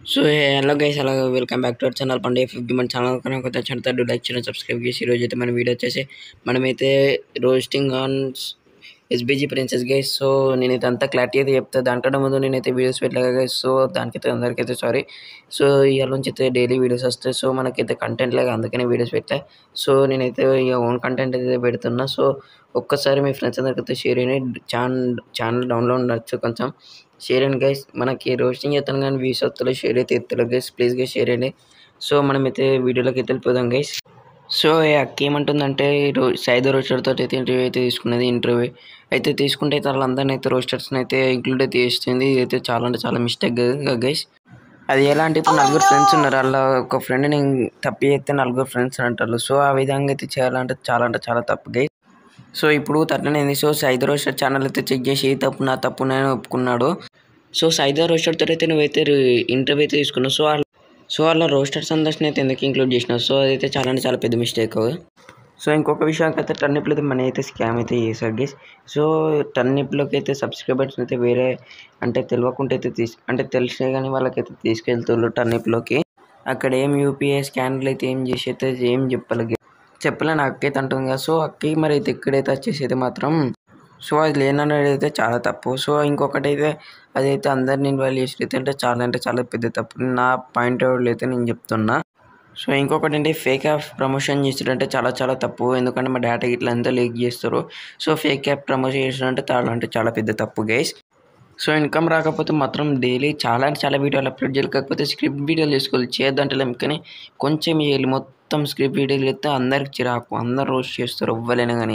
so hello guys అలా welcome back to our channel పండుగ fifty మన ఛానల్ కన్నా కొత్త ఛానల్ లైక్ చేయడం సబ్స్క్రైబ్ చేసి ఈరోజు అయితే మన వీడియో వచ్చేసి మనమైతే roasting on SBG princess guys so నేనైతే అంతా క్లారిటీ అయితే చెప్తా దానికంటే ముందు నేనైతే వీడియోస్ పెట్టలేక గైస్ సో దానికైతే అందరికైతే సారీ సో ఇవాళ నుంచి అయితే డైలీ వీడియోస్ వస్తాయి సో మనకైతే కంటెంట్ లేక అందుకనే వీడియోస్ పెట్టా సో నేనైతే ఇక ఓన్ కంటెంట్ అయితే పెడుతున్నా సో ఒక్కసారి మీ ఫ్రెండ్స్ అందరికీ అయితే షేర్ చేయండి ఛానల్ ఛానల్ డౌన్లోడ్ ఉండొచ్చు కొంచెం షేర్ చేయండి గైస్ మనకి రోస్టింగ్ చేస్తాను కానీ వ్యూస్ వస్తలే షేర్ అయితే ఎత్తలేదు గైస్ ప్లీజ్ గైస్ షేర్ చేయండి సో మనమైతే వీడియోలోకి అయితే వెళ్ళిపోదాం గైస్ సో ఈ అక్క ఏమంటుందంటే రో సైదో రోస్టర్ తోటి అయితే ఇంటర్వ్యూ అయితే తీసుకున్నది ఇంటర్వ్యూ అయితే తీసుకుంటే అయితే వాళ్ళందరినీ అయితే రోస్టర్స్ని అయితే ఇంక్లూడ్ అయితే చేస్తుంది ఇది అయితే చాలా అంటే చాలా మిస్టేక్ గైస్ అది ఎలా అంటే ఇప్పుడు నలుగురు ఫ్రెండ్స్ ఉన్నారు అలా ఒక ఫ్రెండ్ నేను తప్పి చేస్తే నలుగురు ఫ్రెండ్స్ అంటారు సో ఆ విధంగా అయితే చేయాలంటే చాలా అంటే చాలా తప్పు గైస్ సో ఇప్పుడు తట్టనేది సో సైదో రోస్టర్ ఛానల్ అయితే చెక్ చేసి ఈ తప్పు నా తప్పు నేను ఒప్పుకున్నాడు సో సైదో రోస్టర్ తోటి అయితే నువ్వైతే ఇంటర్వ్యూ అయితే తీసుకున్నావు సో వాళ్ళ సో వాళ్ళ రోస్టర్ సందర్శన అయితే ఎందుకు ఇంక్లూడ్ చేసినావు సో అదైతే చాలా అంటే చాలా పెద్ద మిస్టేక్ సో ఇంకొక విషయానికి అయితే టర్నిప్లో అయితే మనీ అయితే స్కామ్ అయితే చేశారు గేస్ సో టర్నిప్లోకి అయితే సబ్స్క్రైబర్స్ అయితే వేరే అంటే తెలియకుండా అయితే తీసు అంటే తెలిసినా కానీ వాళ్ళకైతే తీసుకెళ్తున్నారు టర్నిప్లోకి అక్కడ ఏం యూపీఐ స్కాన్లు అయితే ఏం చేసి అయితే ఏం చెప్పాలి చెప్పలే నాకు అక్కైతే అంటుంది కదా సో అక్కకి మరి అయితే ఎక్కడైతే వచ్చేసి అయితే మాత్రం సో అది లేననేది అయితే చాలా తప్పు సో ఇంకొకటి అయితే అదైతే అందరిని ఇన్వాల్వ్ చేసి అయితే అంటే చాలా అంటే చాలా పెద్ద తప్పు నా పాయింట్ అవుట్ అయితే నేను చెప్తున్నా సో ఇంకొకటి అంటే ఫేక్ యాప్ ప్రమోషన్ చేసాడంటే చాలా చాలా తప్పు ఎందుకంటే మా డేటా ఇట్లా అంతా లీక్ చేస్తారు సో ఫేక్ యాప్ ప్రమోషన్ చేసాడంటే చాలా అంటే చాలా పెద్ద తప్పు గైస్ సో ఇన్కమ్ రాకపోతే మాత్రం డైలీ చాలా అంటే చాలా వీడియోలు అప్లోడ్ చేయాలి కాకపోతే స్క్రిప్ట్ వీడియోలు చేసుకోవాలి చేద్దంటలేం కానీ కొంచెం చేయాలి మొత్తం స్క్రిప్ట్ వీడియోలు అయితే అందరికి చిరాకు అందరు రోజు చేస్తారు ఎవ్వరైనా కానీ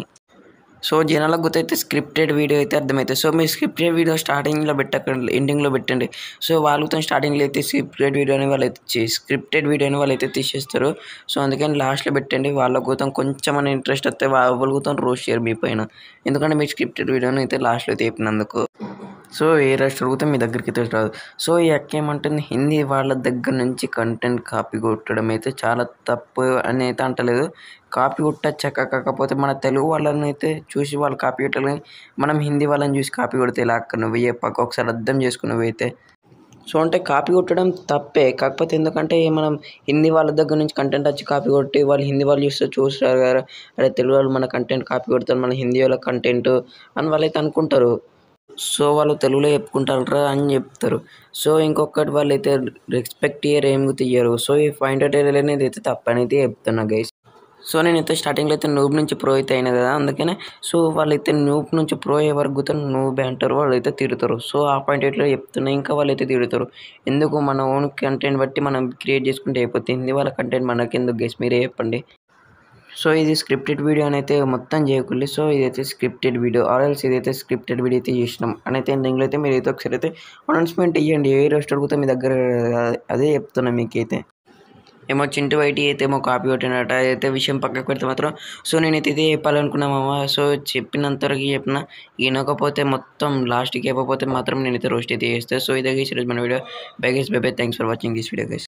సో జనాలకు గుర్తయితే స్క్రిప్టెడ్ వీడియో అయితే అర్థమవుతుంది సో మీరు స్క్రిప్టెడ్ వీడియో స్టార్టింగ్లో పెట్టకండి ఎండింగ్లో పెట్టండి సో వాళ్ళతో స్టార్టింగ్లో అయితే స్క్రిప్టెడ్ వీడియోని వాళ్ళు అయితే స్క్రిప్టెడ్ వీడియోని వాళ్ళు అయితే తీసేస్తారు సో అందుకని లాస్ట్లో పెట్టండి వాళ్ళ గుతం కొంచెం అని ఇంట్రెస్ట్ వస్తే వాళ్ళ గుతం రోజ్ చేయరు మీ పైన ఎందుకంటే మీరు స్క్రిప్టెడ్ వీడియోని అయితే లాస్ట్లో అయితే చెప్పినందుకు సో ఏ రెస్టర్ కూడా మీ దగ్గరికి అయితే రాదు సో ఈ అక్క ఏమంటుంది హిందీ వాళ్ళ దగ్గర నుంచి కంటెంట్ కాపీ కొట్టడం అయితే చాలా తప్పు అని అయితే అంటలేదు కాపీ కొట్టచ్చా కాకపోతే మన తెలుగు వాళ్ళని అయితే చూసి వాళ్ళు కాపీ కొట్టాలి కానీ మనం హిందీ వాళ్ళని చూసి కాపీ కొడితే ఇలా అక్క నువ్వు చెప్పక ఒకసారి అర్థం చేసుకున్నావు అయితే సో అంటే కాపీ కొట్టడం తప్పే కాకపోతే ఎందుకంటే మనం హిందీ వాళ్ళ దగ్గర నుంచి కంటెంట్ వచ్చి కాపీ కొట్టి వాళ్ళు హిందీ వాళ్ళు చూస్తే చూస్తారు కదా అరే తెలుగు వాళ్ళు మన కంటెంట్ కాపీ కొడతారు మన హిందీ వాళ్ళ కంటెంట్ అని వాళ్ళైతే అనుకుంటారు సో వాళ్ళు తెలుగులో చెప్పుకుంటారా అని చెప్తారు సో ఇంకొకటి వాళ్ళు అయితే రెస్పెక్ట్ ఇయర్ ఏమి తీయరు సో ఈ పాయింట్ అవుట్ అనేది అయితే తప్పనైతే చెప్తున్నా గైస్ సో నేనైతే స్టార్టింగ్లో అయితే నూబ్ నుంచి ప్రో అయితే అయినా కదా అందుకనే సో వాళ్ళైతే నూబ్ నుంచి ప్రో అయ్యే వరకు కూడా నూబ్ అంటారు వాళ్ళు అయితే తిడతారు సో ఆ పాయింట్ ఎట్లా చెప్తున్నా ఇంకా వాళ్ళు అయితే తిడతారు ఎందుకు మన ఓన్ కంటెంట్ బట్టి మనం క్రియేట్ చేసుకుంటే అయిపోతుంది హిందీ వాళ్ళ కంటెంట్ మనకి ఎందుకు గైస్ మీరే చెప్పండి సో ఇది స్క్రిప్టెడ్ వీడియో అని అయితే మొత్తం చేయకుండా సో ఇదైతే స్క్రిప్టెడ్ వీడియో ఆర్ఎల్స్ ఇదైతే స్క్రిప్టెడ్ వీడియో అయితే చేసినాం అని అయితే ఎండింగ్లో అయితే మీరు అయితే ఒకసారి అయితే అనౌన్స్మెంట్ ఇవ్వండి ఏ రెస్టారెంట్ కూడా మీ దగ్గర అదే చెప్తున్నా మీకైతే ఏమో చింటు వైటి అయితే ఏమో కాపీ కొట్టినట్ట అయితే విషయం పక్కకు పెడితే మాత్రం సో నేనైతే ఇదే చెప్పాలనుకున్నామా సో చెప్పినంతవరకు చెప్పిన వినకపోతే మొత్తం లాస్ట్కి చెప్పకపోతే మాత్రం నేనైతే రోస్ట్ అయితే చేస్తాను సో ఇదే గైస్ ఈరోజు మన video bye guys bye bye thanks for watching this video guys